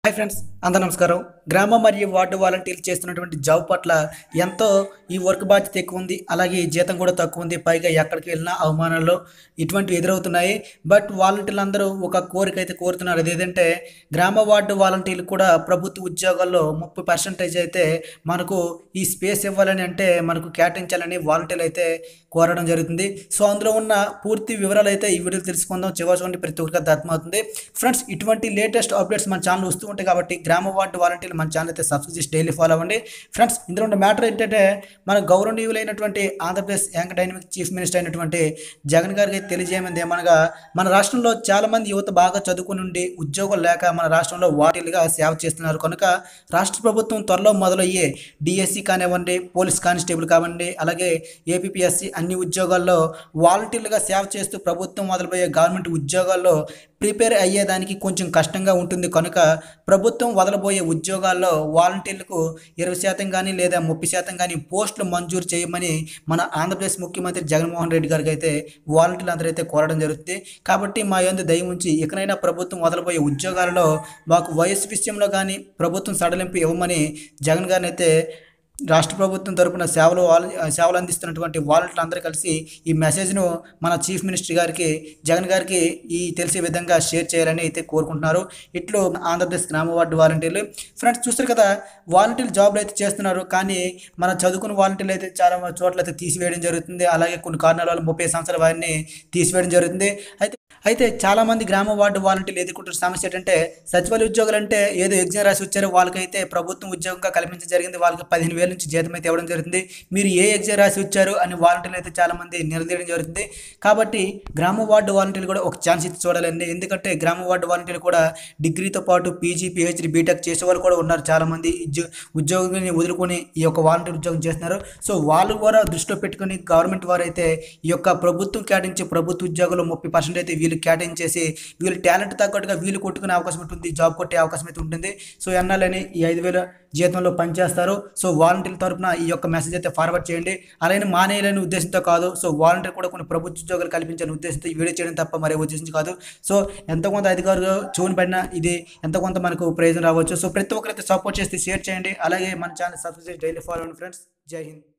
hi friends అందరూ నమస్కారం గ్రామ మరియు వార్డు వాలంటీర్లు చేస్తున్నటువంటి జాబ్ పట్ల ఎంతో ఈ వర్క్ బాధ్యత ఎక్కువ ఉంది అలాగే ఈ జీతం కూడా తక్కువ ఉంది పైగా ఎక్కడికి వెళ్ళినా అవమానాలు ఇటువంటివి ఎదురవుతున్నాయి బట్ వాలంటీర్లు అందరూ ఒక కోరిక అయితే కోరుతున్నారు అదేంటంటే గ్రామ వార్డు వాలంటీర్లు కూడా ప్రభుత్వ ఉద్యోగాల్లో ముప్పై పర్సెంటేజ్ అయితే మనకు ఈ స్పేస్ ఇవ్వాలని అంటే మనకు కేటాయించాలని వాలంటీర్లు అయితే కోరడం జరుగుతుంది సో అందులో ఉన్న పూర్తి వివరాలు అయితే ఈ వీడియో తెలుసుకుందాం చివరి చూడండి ప్రతి ఒక్కరికి అర్థమవుతుంది ఫ్రెండ్స్ ఇటువంటి లేటెస్ట్ అప్డేట్స్ మన ఛానల్ వస్తూ ఉంటాయి కాబట్టి గ్రామ వార్డు వాలంటీర్లు మన ఛానల్ అయితే సబ్స్క్రైబ్ చేసి డైలీ ఫాలో అవ్వండి ఫ్రెండ్స్ ఇందులో ఉన్న మ్యాటర్ ఏంటంటే మన గౌరవనీయులైనటువంటి Andhra Pradesh young dynamic chief minister అయినటువంటి జగన్ గారికి అయితే తెలియజేయమంది ఏమనగా మన రాష్ట్రంలో చాలా మంది యువత బాగా చదువుకుని ఉండి ఉద్యోగాలు లేక మన రాష్ట్రంలో వాటిలుగా సేవ చేస్తున్నారు కనుక రాష్ట్ర ప్రభుత్వం త్వరలో మొదలయ్యే డిఎస్సి కానివ్వండి పోలీస్ కానిస్టేబుల్ కానివ్వండి అలాగే ఏపీఎస్సి అన్ని ఉద్యోగాల్లో వాలంటీర్లుగా సేవ చేస్తూ ప్రభుత్వం మొదలుపోయే గవర్నమెంట్ ఉద్యోగాల్లో ప్రిపేర్ అయ్యేదానికి కొంచెం కష్టంగా ఉంటుంది కనుక ప్రభుత్వం వదలబోయే ఉద్యోగాల్లో వాలంటీర్లకు ఇరవై శాతం కానీ లేదా ముప్పై శాతం కానీ పోస్టులు మంజూరు చేయమని మన ఆంధ్రప్రదేశ్ ముఖ్యమంత్రి జగన్మోహన్ రెడ్డి గారికి అయితే వాలంటీర్లు అందరూ అయితే కోరడం జరుగుతుంది కాబట్టి మా యొంద దయ ఉంచి ఇకనైనా ప్రభుత్వం వదలబోయే ఉద్యోగాలలో మాకు వయసు విషయంలో కానీ ప్రభుత్వం సడలింపు ఇవ్వమని జగన్ గారిని అయితే రాష్ట్ర ప్రభుత్వం తరపున సేవలు వాల- సేవలు అందిస్తున్నటువంటి వాలంటీర్లు అందరూ కలిసి ఈ మెసేజ్ను మన చీఫ్ మినిస్టర్ గారికి జగన్ గారికి ఈ తెలిసే విధంగా షేర్ చేయాలని అయితే కోరుకుంటున్నారు ఇట్లు ఆంధ్రప్రదేశ్ గ్రామ వార్డు వాలంటీర్లు ఫ్రెండ్స్ చూస్తారు కదా వాలంటీర్లు జాబ్లు అయితే చేస్తున్నారు కానీ మన చదువుకున్న వాలంటీర్లు అయితే చాలా చోట్ల అయితే తీసివేయడం జరుగుతుంది అలాగే కొన్ని కారణాల వల్ల ముప్పై సంవత్సరాల వారిని తీసివేయడం జరుగుతుంది అయితే అయితే చాలా మంది గ్రామ వార్డు వాలంటీర్లు ఎదుర్కొంటున్న సమస్య ఏంటంటే సచివాలయ ఉద్యోగులు అంటే ఏదో ఎగ్జామ్ రాసి వచ్చారో వాళ్ళకైతే ప్రభుత్వం ఉద్యోగంగా కల్పించడం జరిగింది వాళ్ళకి పదిహేను వేల నుంచి జీతం అయితే ఇవ్వడం జరుగుతుంది మీరు ఏ ఎగ్జామ్ రాసి వచ్చారు అని వాలంటీర్లు అయితే చాలా మంది నిలదీయడం జరుగుతుంది కాబట్టి గ్రామ వార్డు వాలంటీర్లు కూడా ఒక ఛాన్స్ ఇచ్చి చూడాలండి ఎందుకంటే గ్రామ వార్డు వాలంటీర్లు కూడా డిగ్రీతో పాటు పీజీ పిహెచ్డి బీటెక్ చేసే వాళ్ళు కూడా ఉన్నారు చాలా మంది ఉద్యో ఉద్యోగాన్ని వదులుకొని ఈ యొక్క వాలంటీర్ ఉద్యోగం చేస్తున్నారు సో వాళ్ళు కూడా దృష్టిలో పెట్టుకొని గవర్నమెంట్ వారు అయితే ఈ యొక్క ప్రభుత్వం కేటాయించే ప్రభుత్వ ఉద్యోగులు ముప్పై పర్సెంట్ అయితే వీళ్ళు కేటాయించేసి వీళ్ళు టాలెంట్ తగ్గట్టుగా వీళ్ళు కొట్టుకునే అవకాశం ఉంటుంది జాబ్ కొట్టే అవకాశం అయితే ఉంటుంది సో ఎన్నాలని ఈ ఐదు వేల జీతంలో పనిచేస్తారు సో వాలంటీర్ల తరపున ఈ యొక్క మెసేజ్ అయితే ఫార్వర్డ్ చేయండి అలాగే మానేయాలని ఉద్దేశంతో కాదు సో వాలంటీర్ కూడా కొన్ని ప్రభుత్వ ఉద్యోగాలు కల్పించాలని ఉద్దేశంతో ఈ వీడియో చేయడం తప్ప మరే ఉద్దేశం కాదు సో ఎంత కొంత అధికారులు చూని పడినా ఇది ఎంత కొంత మనకు ప్రయోజనం రావచ్చు సో ప్రతి ఒక్కరైతే సపోర్ట్ చేస్తే షేర్ చేయండి అలాగే మన ఛానల్ సబ్స్క్రైబ్ చేసి డైలీ ఫాలో అవ్వండి ఫ్రెండ్స్ జై హింద్